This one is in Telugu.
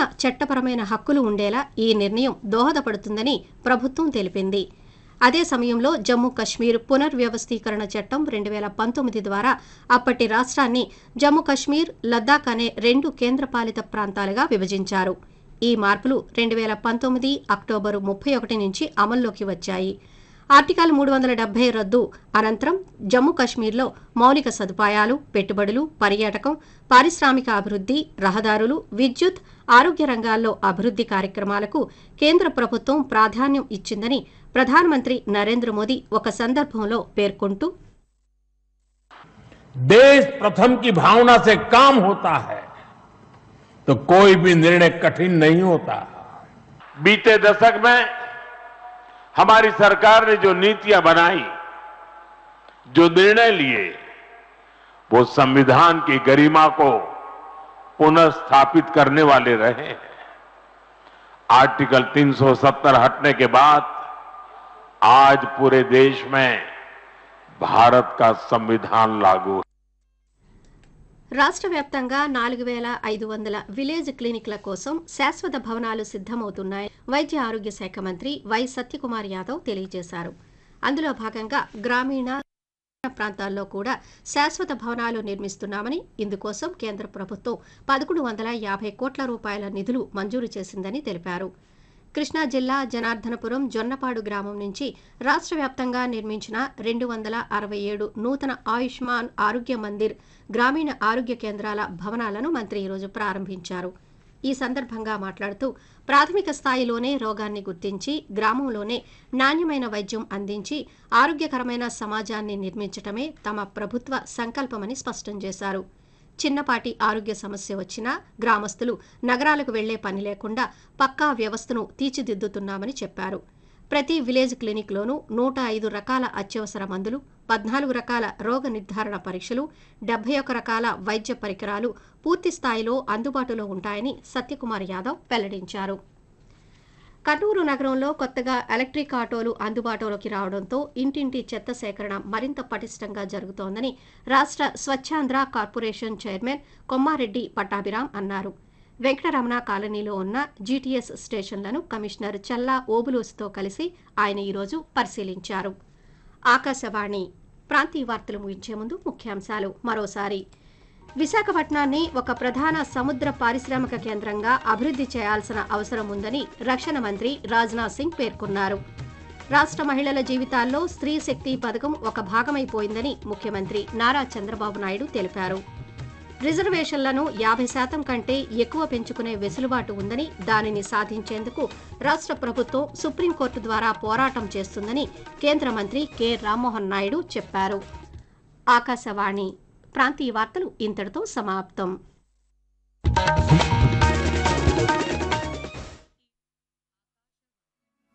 చట్టపరమైన హక్కులు ఉండేలా ఈ నిర్ణయం దోహదపడుతుందని ప్రభుత్వం తెలిపింది అదే సమయంలో జమ్మూ కశ్మీర్ పునర్వ్యవస్థీకరణ చట్టం రెండు వేల పంతొమ్మిది ద్వారా అప్పటి రాష్ట్రాన్ని జమ్మూ కశ్మీర్ లద్దాఖ్ అనే రెండు కేంద్రపాలిత ప్రాంతాలుగా విభజించారు ఈ మార్పులు రెండు వేల పంతొమ్మిది అక్టోబరు ముప్పై ఒకటి నుంచి అమల్లోకి వచ్చాయి ఆర్టికల్ మూడు వందల డెబ్బై రద్దు అనంతరం జమ్మూ కశ్మీర్లో మౌలిక సదుపాయాలు పెట్టుబడులు పర్యాటకం పారిశ్రామిక అభివృద్ధి రహదారులు విద్యుత్ ఆరోగ్య రంగాల్లో అభివృద్ధి కార్యక్రమాలకు కేంద్ర ప్రభుత్వం ప్రాధాన్యం ఇచ్చిందని ప్రధానమంత్రి నరేంద్ర మోదీ ఒక సందర్భంలో పేర్కొంటూ देश प्रथम की भावना से काम होता है तो कोई भी निर्णय कठिन नहीं होता बीते दशक में हमारी सरकार ने जो नीतियां बनाई जो निर्णय लिए वो संविधान की गरिमा को पुनर्स्थापित करने वाले रहे हैं आर्टिकल 370 हटने के बाद आज पूरे देश में भारत का संविधान लागू है రాష్ట్ర వ్యాప్తంగా నాలుగు వేల ఐదు వందల విలేజ్ క్లినిక్ల కోసం శాశ్వత భవనాలు సిద్దమవుతున్నాయి వైద్య ఆరోగ్య శాఖ మంత్రి వై సత్యకుమార్ యాదవ్ తెలియజేశారు అందులో భాగంగా గ్రామీణ ప్రాంతాల్లో కూడా శాశ్వత భవనాలు నిర్మిస్తున్నామని ఇందుకోసం కేంద్ర ప్రభుత్వం పదకొండు వందల యాభై కోట్ల రూపాయల నిధులు మంజూరు చేసిందని తెలిపారు కృష్ణా జిల్లా జనార్దనపురం జొన్నపాడు గ్రామం నుంచి రాష్ట్ర వ్యాప్తంగా నిర్మించిన రెండు వందల అరవై ఏడు నూతన ఆయుష్మాన్ ఆరోగ్య మందిర్ గ్రామీణ ఆరోగ్య కేంద్రాల భవనాలను మంత్రి ఈరోజు ప్రారంభించారు ఈ సందర్భంగా మాట్లాడుతూ ప్రాథమిక స్థాయిలోనే రోగాన్ని గుర్తించి గ్రామంలోనే నాణ్యమైన వైద్యం అందించి ఆరోగ్యకరమైన సమాజాన్ని నిర్మించటమే తమ ప్రభుత్వ సంకల్పమని స్పష్టం చేశారు చిన్నపాటి ఆరోగ్య సమస్య వచ్చినా గ్రామస్తులు నగరాలకు వెళ్లే పని లేకుండా పక్కా వ్యవస్థను తీర్చిదిద్దుతున్నామని చెప్పారు ప్రతి విలేజ్ క్లినిక్లోనూ నూట ఐదు రకాల అత్యవసర మందులు పద్నాలుగు రకాల రోగ నిర్ధారణ పరీక్షలు డెబ్బై ఒక రకాల వైద్య పరికరాలు పూర్తి స్థాయిలో అందుబాటులో ఉంటాయని సత్యకుమార్ యాదవ్ వెల్లడించారు కర్నూలు నగరంలో కొత్తగా ఎలక్ట్రిక్ ఆటోలు అందుబాటులోకి రావడంతో ఇంటింటి చెత్త సేకరణ మరింత పటిష్టంగా జరుగుతోందని రాష్ట్ర స్వచ్ఛాంధ్ర కార్పొరేషన్ చైర్మన్ కొమ్మారెడ్డి పట్టాభిరాం అన్నారు వెంకటరమణ కాలనీలో ఉన్న జీటీఎస్ స్టేషన్లను కమిషనర్ చల్లా ఓబులోసుతో కలిసి ఆయన ఈరోజు పరిశీలించారు ఆకాశవాణి ప్రాంతీయ వార్తలు ముగించే ముందు ముఖ్యాంశాలు మరోసారి విశాఖపట్నాన్ని ఒక ప్రధాన సముద్ర పారిశ్రామిక కేంద్రంగా అభివృద్ధి చేయాల్సిన అవసరం ఉందని రక్షణ మంత్రి రాజ్నాథ్ సింగ్ పేర్కొన్నారు రాష్ట్ర మహిళల జీవితాల్లో స్త్రీ శక్తి పథకం ఒక భాగమైపోయిందని ముఖ్యమంత్రి నారా చంద్రబాబు నాయుడు తెలిపారు రిజర్వేషన్లను యాభై శాతం కంటే ఎక్కువ పెంచుకునే వెసులుబాటు ఉందని దానిని సాధించేందుకు రాష్ట్ర ప్రభుత్వం సుప్రీంకోర్టు ద్వారా పోరాటం చేస్తుందని కేంద్ర మంత్రి కె రామ్మోహన్ నాయుడు చెప్పారు ఆకాశవాణి ప్రాంతీయ వార్తలు ఇంతటితో సమాప్తం